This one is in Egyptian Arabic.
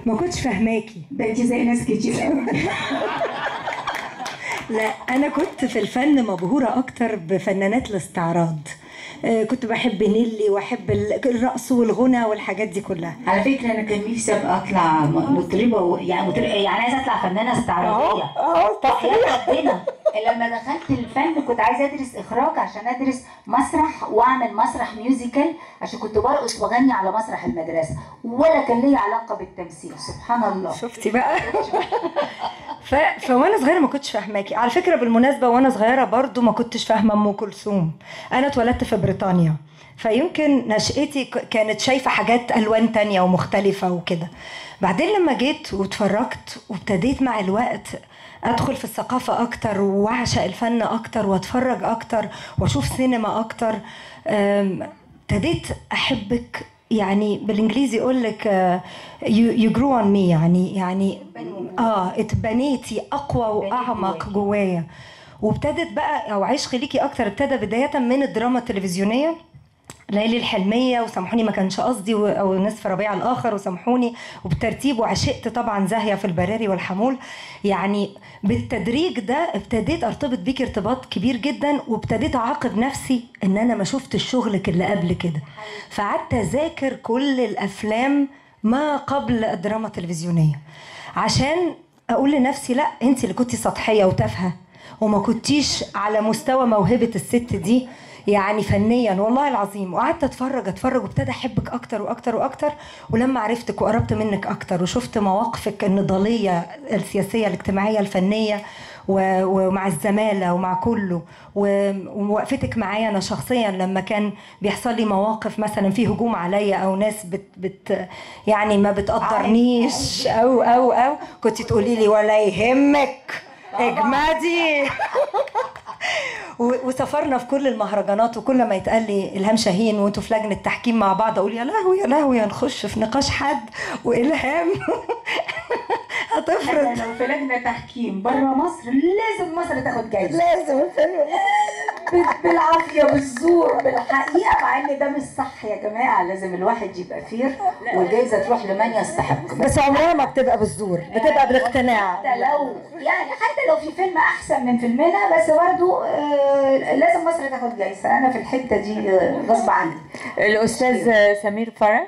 ما كنتش فاهماكي ده انت زي ناس كتير قوي لا انا كنت في الفن مبهوره اكتر بفنانات الاستعراض آه، كنت بحب نيلي واحب ال- الرقص والغنى والحاجات دي كلها على فكره انا كان نفسي ابقى اطلع م- مطربه و... يعني مطربة يعني عايزه اطلع فنانه استعراضيه اه وحياة ربنا لما دخلت الفن كنت عايزه ادرس اخراج عشان ادرس مسرح واعمل مسرح ميوزيكال عشان كنت برقص واغني على مسرح المدرسه ولا كان لي علاقه بالتمثيل سبحان الله شفتي بقى ف... فوانا صغيره ما كنتش فاهماكي على فكره بالمناسبه وانا صغيره برضو ما كنتش فاهمه ام كلثوم انا اتولدت في بريطانيا فيمكن نشأتي ك- كانت شايفة حاجات ألوان تانية ومختلفة وكده بعدين لما جيت واتفرجت وابتديت مع الوقت أدخل في الثقافة أكتر وأعشق الفن أكتر وأتفرج أكتر وأشوف سينما أكتر أم، ابتديت أحبك يعني بالانجليزي يقول لك يو جرو اون مي يعني يعني اه اتبنيتي اقوى واعمق جوايا وابتدت بقى او عشقي ليكي اكتر ابتدى بدايه من الدراما التلفزيونيه ليالي الحلمية وسامحوني ما كانش قصدي و- أو نصف ربيع الآخر وسامحوني وبالترتيب وعشقت طبعا زاهية في البراري والحمول يعني بالتدريج ده ابتديت ارتبط بيكي ارتباط كبير جدا وابتديت أعاقب نفسي إن أنا ما شفتش شغلك اللي قبل كده فقعدت أذاكر كل الأفلام ما قبل الدراما التلفزيونية عشان أقول لنفسي لا أنت اللي كنتي سطحية وتافهة وما كنتيش على مستوى موهبة الست دي يعني فنيا والله العظيم وقعدت اتفرج اتفرج وابتدى احبك اكتر واكتر واكتر ولما عرفتك وقربت منك اكتر وشفت مواقفك النضاليه السياسيه الاجتماعيه الفنيه و- ومع الزماله ومع كله و- ووقفتك معايا انا شخصيا لما كان بيحصل لي مواقف مثلا في هجوم عليا او ناس بت بت يعني ما بتقدرنيش او او او كنت تقولي لي ولا يهمك اجمدي و- وسافرنا في كل المهرجانات وكل ما يتقال لي الهام شاهين وانتوا في لجنه تحكيم مع بعض اقول يا لهوي يا لهوي هنخش في نقاش حد والهام هتفرض انا لو في لجنه تحكيم بره مصر لازم مصر تاخد جايزه لازم الفيلم بال- بالعافيه بالزور بالحقيقه مع ان ده مش صح يا جماعه لازم الواحد يبقى فير والجايزه تروح لمن يستحق بس عمرها ما بتبقى بالزور بتبقى بالاقتناع حتى لو يعني حتى لو في فيلم احسن من فيلمنا بس برضو آه لازم مصر تاخد جايزه انا في الحته دي آه، غصب عني الأستاذ سمير فرج